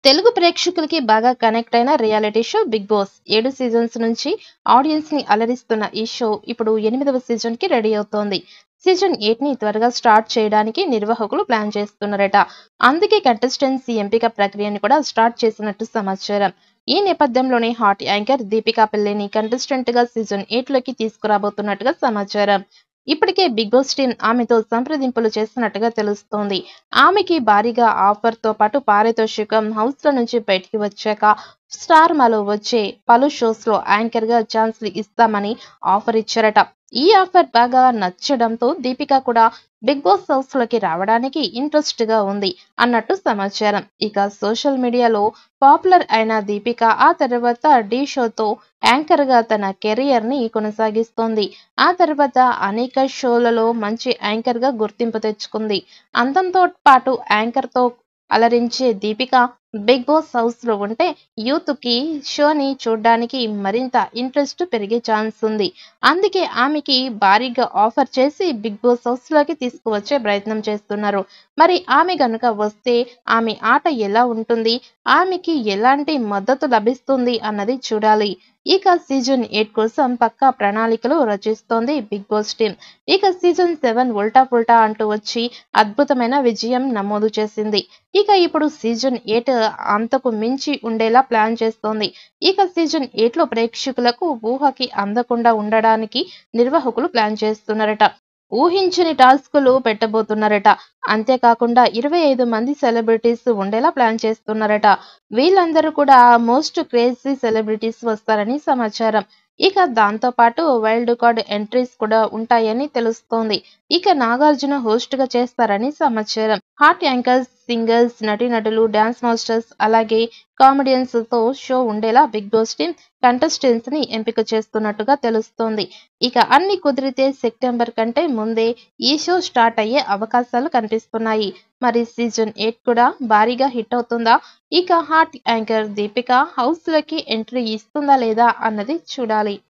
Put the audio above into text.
తెలుగు ప్రేక్షకులకి బాగా కనెక్ట్ అయిన రియాలిటీ షో బిగ్ బాస్ ఏడు సీజన్స్ నుంచి ఆడియన్స్ ని అలరిస్తున్న ఈ షో ఇప్పుడు ఎనిమిదవ సీజన్ కి రెడీ అవుతోంది సీజన్ ఎయిట్ ని త్వరగా స్టార్ట్ చేయడానికి నిర్వాహకులు ప్లాన్ చేస్తున్నారట అందుకే కంటెస్టెన్సీ ఎంపిక ప్రక్రియను కూడా స్టార్ట్ చేసినట్టు సమాచారం ఈ నేపథ్యంలోనే హాట్ యాంకర్ దీపికా పిల్లిని కంటెస్టెంట్ గా సీజన్ ఎయిట్ లోకి తీసుకురాబోతున్నట్టుగా సమాచారం ఇప్పటికే బిగ్ బాస్ టీం ఆమెతో సంప్రదింపులు చేస్తున్నట్టుగా తెలుస్తోంది ఆమెకి భారీగా ఆఫర్ తో పాటు పారితోషికం హౌస్ లో నుంచి బయటికి వచ్చాక స్టార్ మాలో వచ్చే పలు షోస్ లో యాంకర్ గా ఛాన్స్లు ఇస్తామని ఆఫర్ ఇచ్చారట ఈ ఆఫర్ బాగా నచ్చడంతో దీపిక కూడా బిగ్ బాస్ హౌస్ లోకి రావడానికి ఇంట్రెస్ట్ గా ఉంది అన్నట్టు సమాచారం ఇక సోషల్ మీడియాలో పాపులర్ అయిన దీపిక ఆ తర్వాత డి షోతో యాంకర్ గా తన కెరియర్ ని కొనసాగిస్తోంది ఆ తర్వాత అనేక షోలలో మంచి యాంకర్ గా గుర్తింపు తెచ్చుకుంది అందంతో పాటు యాంకర్ తో అలరించే దీపిక బిగ్ బాస్ హౌస్ లో ఉంటే యూత్ కి షోని చూడడానికి మరింత ఇంట్రెస్ట్ పెరిగే ఛాన్స్ ఉంది అందుకే ఆమెకి భారీగా ఆఫర్ చేసి బిగ్ బాస్ హౌస్ లోకి తీసుకువచ్చే ప్రయత్నం చేస్తున్నారు మరి ఆమె గనుక వస్తే ఆమె ఆట ఎలా ఉంటుంది ఆమెకి ఎలాంటి మద్దతు లభిస్తుంది అన్నది చూడాలి ఇక సీజన్ ఎయిట్ కోసం పక్కా ప్రణాళికలు రచిస్తోంది బిగ్ బాస్ టీం ఇక సీజన్ సెవెన్ ఉల్టా పుల్టా అంటూ వచ్చి అద్భుతమైన విజయం నమోదు చేసింది ఇక ఇప్పుడు సీజన్ ఎయిట్ అంతకు మించి ఉండేలా ప్లాన్ చేస్తోంది ఇక సీజన్ ఎయిట్ లో ప్రేక్షకులకు ఊహకి అందకుండా ఉండడానికి నిర్వాహకులు ప్లాన్ చేస్తున్నారట ఊహించని టాస్కులు పెట్టబోతున్నారట అంతేకాకుండా ఇరవై ఐదు మంది సెలబ్రిటీస్ ఉండేలా ప్లాన్ చేస్తున్నారట వీళ్ళందరూ కూడా మోస్ట్ క్రేజీ సెలబ్రిటీస్ వస్తారని సమాచారం ఇక దాంతో పాటు వైల్డ్ కార్డ్ ఎంట్రీస్ కూడా ఉంటాయని తెలుస్తోంది ఇక నాగార్జున హోస్ట్ గా చేస్తారని సమాచారం హాట్ యాంకర్స్ సింగర్స్ నటీనటులు డాన్స్ మాస్టర్స్ అలాగే కామెడియన్స్ తో షో ఉండేలా బిగ్ బాస్ టీం కంటెస్టెంట్స్ ని ఎంపిక చేస్తున్నట్టుగా తెలుస్తోంది ఇక అన్ని కుదిరితే సెప్టెంబర్ కంటే ముందే ఈ షో స్టార్ట్ అయ్యే అవకాశాలు కనిపిస్తున్నాయి మరి సీజన్ ఎయిట్ కూడా భారీగా హిట్ అవుతుందా ఇక హాట్ యాంకర్ దీపిక హౌస్ లోకి ఎంట్రీ ఇస్తుందా లేదా అన్నది చూడాలి